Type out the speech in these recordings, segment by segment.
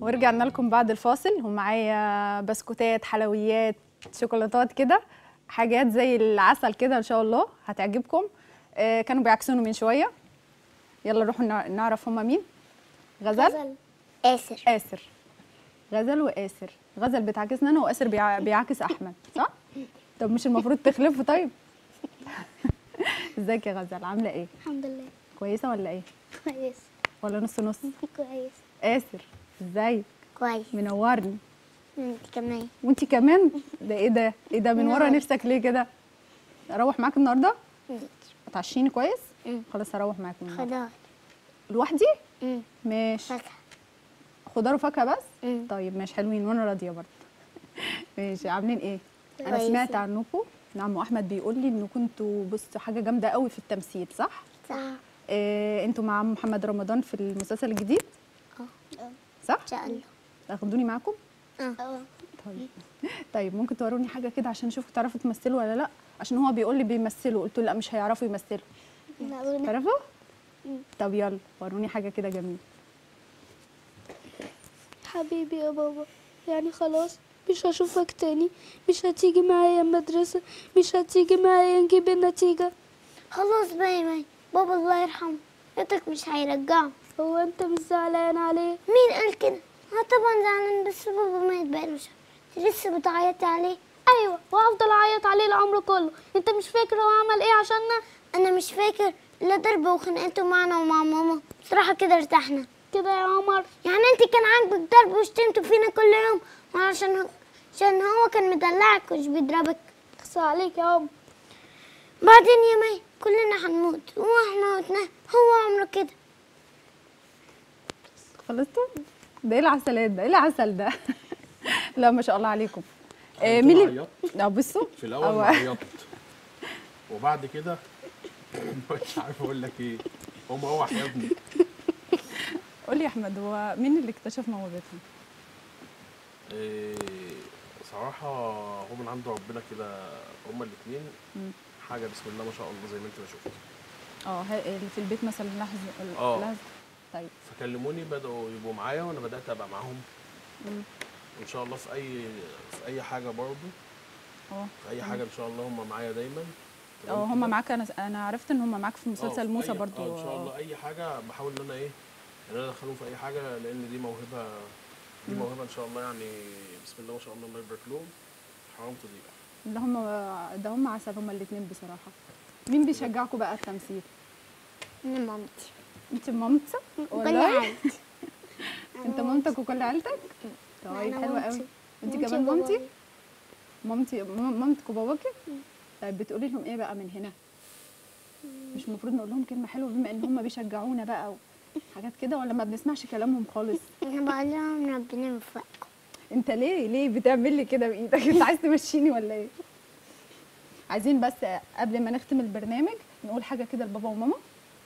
ورجعنا لكم بعد الفاصل ومعايا بسكوتات حلويات شوكولاتات كده حاجات زي العسل كده ان شاء الله هتعجبكم آه كانوا بيعكسوني من شويه يلا نروح نع- نعرف هما مين غزل آسر آسر غزل وآسر غزل بتعاكسنا انا وآسر بيع- بيعاكس احمد صح طب مش المفروض تخلفوا طيب ازيك يا غزل عامله ايه الحمد لله كويسه ولا ايه كويس ولا نص نص كويس آسر ازيك كويس منورني انت كمان وانتي كمان ده ايه ده ايه ده من ورا منور. نفسك ليه كده اروح معاك النهارده مم. هتعشيني كويس مم. خلاص هروح معاك النهارده خضار لوحدي مم. ماشي فاكهة خضار وفاكهه بس مم. طيب ماشي حلوين وانا راضيه برضه ماشي عاملين ايه انا كويسة. سمعت عنكم عمو احمد بيقول لي انكم انتوا بصوا حاجه جامده قوي في التمثيل صح صح إيه انتوا مع عم محمد رمضان في المسلسل الجديد اه صح ان شاء الله تاخدوني معاكم اه طيب طيب ممكن توروني حاجه كده عشان اشوفكم تعرفوا تمثلوا ولا لا عشان هو بيقول لي بيمثلوا قلت له لا مش هيعرفوا يمثلوا تعرفوا طب يلا وروني حاجه كده جميله حبيبي يا بابا يعني خلاص مش هشوفك تاني مش هتيجي معايا المدرسة مش هتيجي معايا نجيب النتيجة خلاص بقى يا مي بابا الله يرحمه يتك مش هيرجعه هو انت مش زعلان عليه مين قال كده اه طبعا زعلان بس بابا ما يتبقالوش انت لسه بتعيطي عليه ايوه وهفضل اعيط عليه العمر كله انت مش فاكر هو عمل ايه عشاننا انا مش فاكر لا ضرب وخناقته معنا ومع ماما بصراحه كده ارتحنا كده يا عمر يعني انت كان عاجبك ضرب وشتمته فينا كل يوم وعشان هو عشان هو كان مدلعك مش بيضربك اخصى عليك يا عمر بعدين يا مي كلنا هنموت واحنا موتناه هو عمره كده خلصتوا ده ايه العسلات ده ايه العسل ده لا ما شاء الله عليكم آه انتوا مين اللي عيطت؟ اه بصوا في الاول أو- ما عيطت وبعد كده مش عارف اقول لك ايه هو مروح يا ابني قول لي يا احمد هو مين اللي اكتشف موهبتهم إيه صراحة هو من عند ربنا كده هما الاتنين مم. حاجة بسم الله ما شاء الله زي ما انت ما شفت اه ه- اللي في البيت مثلا لحظه آه. لحظه طيب فكلموني بدأوا يبقوا معايا وانا بدأت ابقى معاهم مم. وان شاء الله في اي في اي حاجة برضه اه في اي حاجة ان شاء الله هما معايا دايما تمام اه هم كده؟ معاك انا انا عرفت ان هم معاك في آه، مسلسل في موسى أي- برضو آه، ان شاء آه. الله اي حاجة بحاول ان انا ايه ان انا ادخلهم في اي حاجة لان دي موهبة دي موهبة ان شاء الله يعني بسم الله ما شاء الله الله يبارك لهم حرام تضيع ده هم ده هم عسل هم الاثنين بصراحه مين بيشجعكم بقى التمثيل انا مامتي انت مامتك كل والله عيلتي انت مامتك وكل عيلتك طيب أنا حلوه مامتي. قوي انت مامتي كمان مامتي وبابايا. مامتي مام- مامتك وباباكي طيب بتقولي لهم ايه بقى من هنا مش المفروض نقول لهم كلمه حلوه بما ان هم بيشجعونا بقى وحاجات كده ولا ما بنسمعش كلامهم خالص انا بقول لهم ربنا يوفقكم انت ليه ليه بتعمل لي كده بايدك انت عايز تمشيني ولا ايه عايزين بس قبل ما نختم البرنامج نقول حاجه كده لبابا وماما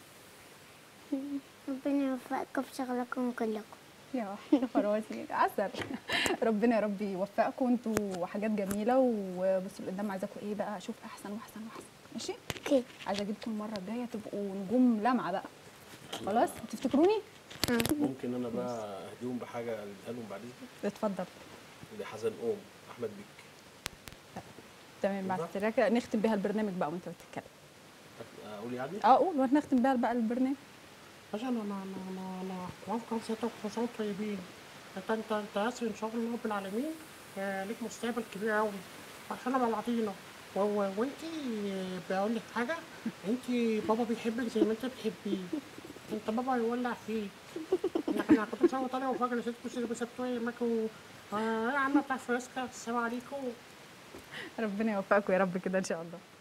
ربنا يوفقكم في شغلكم كلكم يا فراسي عسل ربنا يا رب يوفقكم انتوا حاجات جميله وبصوا لقدام عايزاكم ايه بقى اشوف احسن واحسن واحسن ماشي اوكي عايزه اجيبكم المره الجايه تبقوا نجوم لامعه بقى خلاص تفتكروني ممكن انا بقى اهديهم بحاجه اديها لهم بعد اذنك اتفضل دي حزن ام احمد بيك تمام بعد كده نختم بيها البرنامج بقى وانت بتتكلم اقول يعني اه قول ونختم بيها بقى البرنامج باشا انا انا انا انا انا وافقا سيادتك وكل طيبين انت انت انت ياسر ان شاء الله رب العالمين آه، ليك مستقبل كبير قوي عشان مع بعضينا و- و- وانتي آه، بقول لك حاجه انتي بابا بيحبك زي ما انت بتحبيه انت بابا يولع فيك احنا كنت مسوي طالع وفجاه نسيتكم اللي بسبتوه معاكم اه يا عم بتاع فريسكا السلام عليكم ربنا يوفقكم يا رب كده ان شاء الله